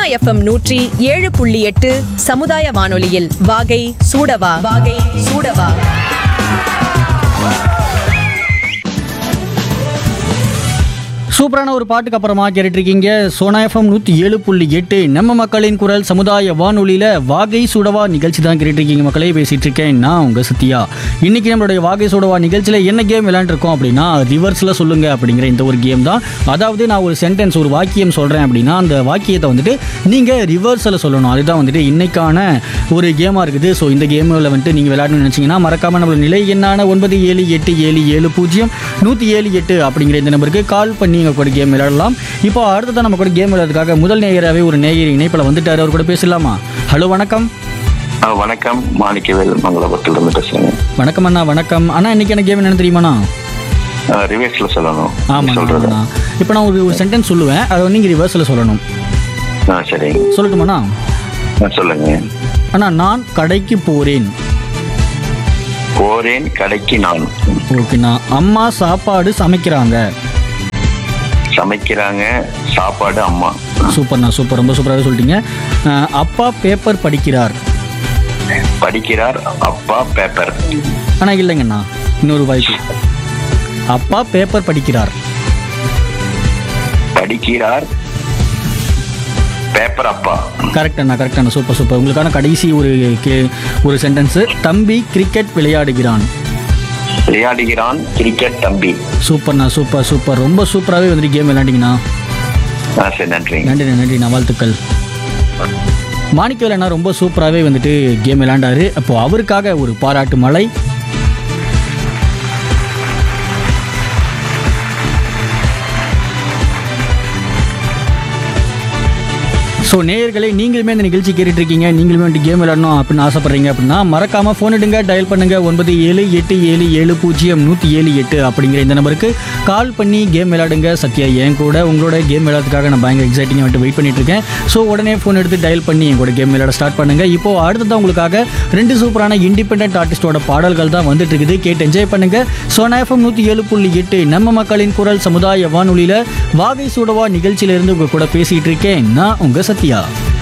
FM நூற்றி ஏழு புள்ளி எட்டு சமுதாய வானொலியில் வாகை சூடவா வாகை சூடவா சூப்பரான ஒரு பாட்டுக்கு அப்புறமா கேட்டுட்டு இருக்கீங்க சோனா எஃப்எம் நூற்றி ஏழு புள்ளி எட்டு நம்ம மக்களின் குரல் சமுதாய வானொலியில் வாகை சுடவா நிகழ்ச்சி தான் கேட்டுட்டு இருக்கீங்க மக்களே பேசிட்டு இருக்கேன் நான் உங்க சத்யா இன்னைக்கு நம்மளுடைய வாகை சுடவா நிகழ்ச்சியில் என்ன கேம் விளையாண்டுருக்கோம் அப்படின்னா ரிவர்ஸில் சொல்லுங்க அப்படிங்கிற இந்த ஒரு கேம் தான் அதாவது நான் ஒரு சென்டென்ஸ் ஒரு வாக்கியம் சொல்கிறேன் அப்படின்னா அந்த வாக்கியத்தை வந்துட்டு நீங்கள் ரிவர்ஸில் சொல்லணும் அதுதான் வந்துட்டு இன்னைக்கான ஒரு கேமாக இருக்குது ஸோ இந்த கேமில் வந்துட்டு நீங்கள் விளையாடணும்னு நினச்சிங்கன்னா மறக்காமல் நம்மளோட நிலை எண்ணான ஒன்பது ஏழு எட்டு ஏழு ஏழு பூஜ்ஜியம் நூற்றி ஏழு எட்டு அப்படிங்கிற இந்த நம்பருக்கு கால் பண்ணி எங்கள் கூட கேம் விளையாடலாம் இப்போ அடுத்ததான் நம்ம கூட கேம் விளையாடுறதுக்காக முதல் நேயராகவே ஒரு நேயர் இணைப்பில் வந்துட்டார் அவர் கூட பேசலாமா ஹலோ வணக்கம் ஆ, வணக்கம் மாணிக்கவேல் மங்களபுரத்துல பேசுறேங்க வணக்கம் அண்ணா வணக்கம் அண்ணா இன்னைக்கு என்ன கேம் என்னன்னு தெரியுமாண்ணா ஆ, ரிவர்ஸ்ல சொல்லணும் ஆமாம் சொல்றது சொல்கிறேண்ணா இப்போ நான் ஒரு ஒரு சென்டென்ஸ் சொல்லுவேன் அதை வந்து நீங்கள் ரிவர்ஸில் சொல்லணும் ஆ சரிங்க சொல்லட்டுமாண்ணா ஆ, சொல்லுங்க அண்ணா நான் கடைக்கு போகிறேன் போறேன் கடைக்கு நான் ஓகேண்ணா அம்மா சாப்பாடு சமைக்கிறாங்க சமைக்கிறாங்க சாப்பாடு அம்மா சூப்பர்ண்ணா சூப்பர் ரொம்ப சூப்பராகவே சொல்லிட்டீங்க அஹ், அப்பா பேப்பர் படிக்கிறார் படிக்கிறார் அப்பா பேப்பர் ஆனால் இல்லைங்கண்ணா இன்னொரு வாய்ப்பு அப்பா பேப்பர் படிக்கிறார் படிக்கிறார் பேப்பர் அப்பா கரெக்ட் அண்ணா கரெக்ட் அண்ணா சூப்பர் சூப்பர் உங்களுக்கான கடைசி ஒரு கே ஒரு சென்டென்ஸு தம்பி கிரிக்கெட் விளையாடுகிறான் விளையாடுகிறான் கிரிக்கெட் தம்பி சூப்பர்ண்ணா சூப்பர் சூப்பர் ரொம்ப சூப்பராகவே வந்துட்டு கேம் விளையாண்டிங்கண்ணா ஆ சரி நன்றிங்க நன்றி நன்றிண்ணா வாழ்த்துக்கள் மாணிக்கவேல் அண்ணா ரொம்ப சூப்பராகவே வந்துட்டு கேம் விளையாண்டாரு அப்போ அவருக்காக ஒரு பாராட்டு மலை ஸோ நேயர்களே நீங்களுமே இந்த நிகழ்ச்சி கேட்டுட்டு இருக்கீங்க நீங்களுமே வந்துட்டு கேம் விளையாடணும் அப்படின்னு ஆசைப்படுறீங்க அப்படின்னா மறக்காம ஃபோன் எடுங்க டயல் பண்ணுங்க ஒன்பது ஏழு எட்டு ஏழு ஏழு பூஜ்ஜியம் நூற்றி ஏழு எட்டு அப்படிங்கிற இந்த நம்பருக்கு கால் பண்ணி கேம் விளையாடுங்க சத்யா என் கூட உங்களோட கேம் விளையாடுறதுக்காக நான் பயங்கர எக்ஸைட்டிங்காக வந்துட்டு வெயிட் பண்ணிட்டு இருக்கேன் ஸோ உடனே ஃபோன் எடுத்து டயல் பண்ணி என் கூட கேம் விளையாட ஸ்டார்ட் பண்ணுங்க இப்போ அடுத்ததான் உங்களுக்காக ரெண்டு சூப்பரான இண்டிபெண்டன்ட் ஆர்டிஸ்டோட பாடல்கள் தான் வந்துட்டு இருக்குது கேட்டு என்ஜாய் பண்ணுங்க சோனா எஃப்எம் நூற்றி ஏழு புள்ளி எட்டு நம்ம மக்களின் குரல் சமுதாய வானொலியில் வாகை சூடவா நிகழ்ச்சியிலிருந்து உங்க கூட பேசிட்டு இருக்கேன் நான் உங்க சத்யா